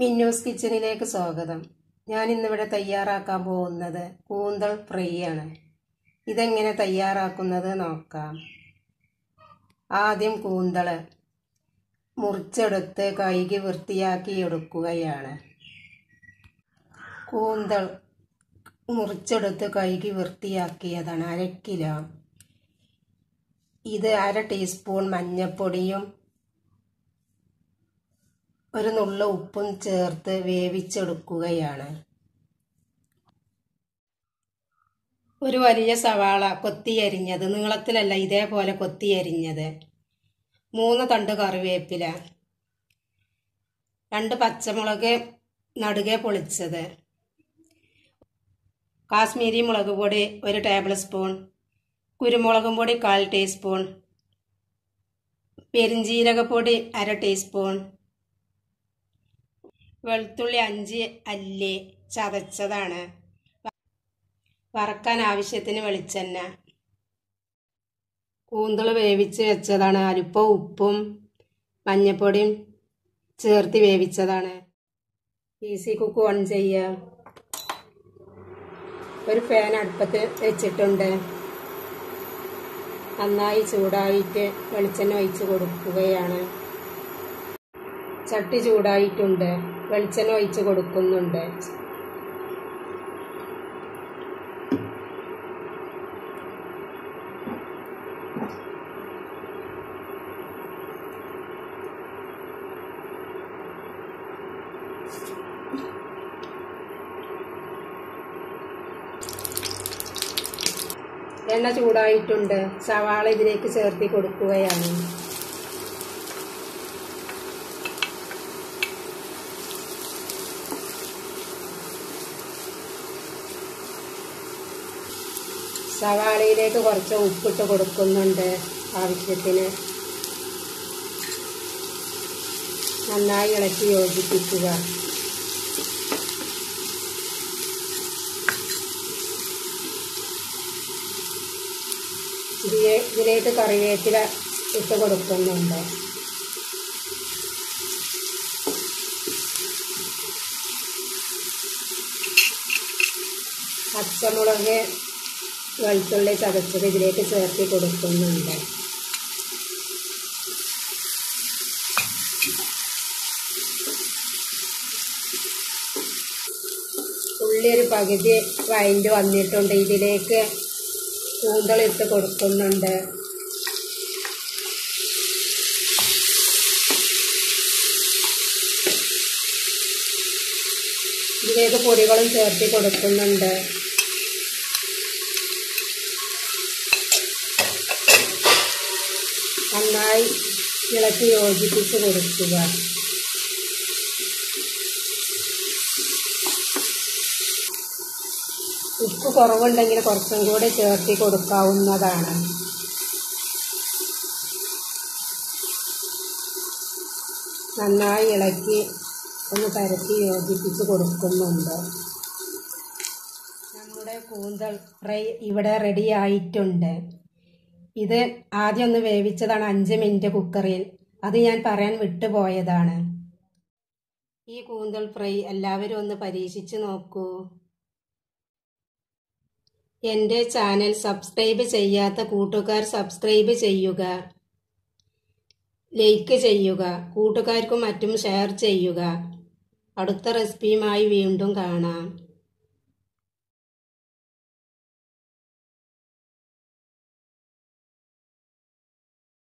മിന്നൂസ് കിച്ചണിലേക്ക് സ്വാഗതം ഞാൻ ഇന്നിവിടെ തയ്യാറാക്കാൻ പോകുന്നത് കൂന്തൽ ഫ്രൈ ആണ് ഇതെങ്ങനെ തയ്യാറാക്കുന്നത് നോക്കാം ആദ്യം കൂന്തൾ മുറിച്ചെടുത്ത് കഴുകി വൃത്തിയാക്കി എടുക്കുകയാണ് കൂന്തൽ മുറിച്ചെടുത്ത് കഴുകി വൃത്തിയാക്കിയതാണ് അര കിലോ ഇത് അര ടീസ്പൂൺ മഞ്ഞൾപ്പൊടിയും ഒരു നുള്ള ഉപ്പും ചേർത്ത് വേവിച്ചെടുക്കുകയാണ് ഒരു വലിയ സവാള കൊത്തിയരിഞ്ഞത് നീളത്തിലല്ല ഇതേപോലെ കൊത്തിയരിഞ്ഞത് മൂന്ന് തണ്ട് കറിവേപ്പില രണ്ട് പച്ചമുളക് നടുകെ പൊളിച്ചത് കാശ്മീരി മുളക് പൊടി ഒരു ടേബിൾ സ്പൂൺ കുരുമുളകും പൊടി കാൽ ടീസ്പൂൺ പെരിഞ്ജീരകപ്പൊടി അര ടീസ്പൂൺ വെളുത്തുള്ളി അഞ്ച് അല്ലി ചതച്ചതാണ് വറക്കാൻ ആവശ്യത്തിന് വെളിച്ചെണ്ണ കൂന്തൾ വേവിച്ച് വെച്ചതാണ് അല്പം ഉപ്പും മഞ്ഞപ്പൊടിയും ചേർത്ത് വേവിച്ചതാണ് ഈസി കുക്ക് ഓൺ ചെയ്യുക ഒരു ഫാൻ അടുപ്പത്ത് വെച്ചിട്ടുണ്ട് നന്നായി ചൂടായിട്ട് വെളിച്ചെണ്ണ ഒഴിച്ച് കൊടുക്കുകയാണ് ചട്ടി ചൂടായിട്ടുണ്ട് വെളിച്ചെണ്ണ ഒഴിച്ച് കൊടുക്കുന്നുണ്ട് എണ്ണ ചൂടായിട്ടുണ്ട് സവാള ഇതിലേക്ക് ചേർത്തി കൊടുക്കുകയാണ് സവാളയിലേക്ക് കുറച്ച് ഉപ്പിട്ട് കൊടുക്കുന്നുണ്ട് ആവശ്യത്തിന് നന്നായി ഇളക്കി യോജിപ്പിക്കുക ഇതിലേക്ക് കറിവേപ്പില ഇട്ട് കൊടുക്കുന്നുണ്ട് പച്ചമുളക് വെളുത്തുള്ളി ചതച്ചത് ഇതിലേക്ക് ചേർത്തി കൊടുക്കുന്നുണ്ട് ഉള്ളി ഒരു പകുതി വഴണ്ട് വന്നിട്ടുണ്ട് ഇതിലേക്ക് കൂന്തളിട്ട് കൊടുക്കുന്നുണ്ട് ഇതിലേക്ക് പൊടികളും ചേർത്തി കൊടുക്കുന്നുണ്ട് നന്നായി ഇളക്കി യോജിപ്പിച്ച് കൊടുക്കുക ഉപ്പ് കുറവുണ്ടെങ്കിൽ കുറച്ചും കൂടി ചേർത്തി കൊടുക്കാവുന്നതാണ് നന്നായി ഇളക്കി ഒന്ന് പരത്തി യോജിപ്പിച്ച് കൊടുക്കുന്നുണ്ട് നമ്മുടെ കൂന്തൽ ഫ്രൈ ഇവിടെ റെഡി ആയിട്ടുണ്ട് ഇത് ആദ്യം ഒന്ന് വേവിച്ചതാണ് അഞ്ച് മിനിറ്റ് കുക്കറിൽ അത് ഞാൻ പറയാൻ വിട്ടുപോയതാണ് ഈ കൂന്തൽ ഫ്രൈ എല്ലാവരും ഒന്ന് പരീക്ഷിച്ച് നോക്കൂ എൻ്റെ ചാനൽ സബ്സ്ക്രൈബ് ചെയ്യാത്ത കൂട്ടുകാർ സബ്സ്ക്രൈബ് ചെയ്യുക ലൈക്ക് ചെയ്യുക കൂട്ടുകാർക്കും മറ്റും ഷെയർ ചെയ്യുക അടുത്ത റെസിപ്പിയുമായി വീണ്ടും കാണാം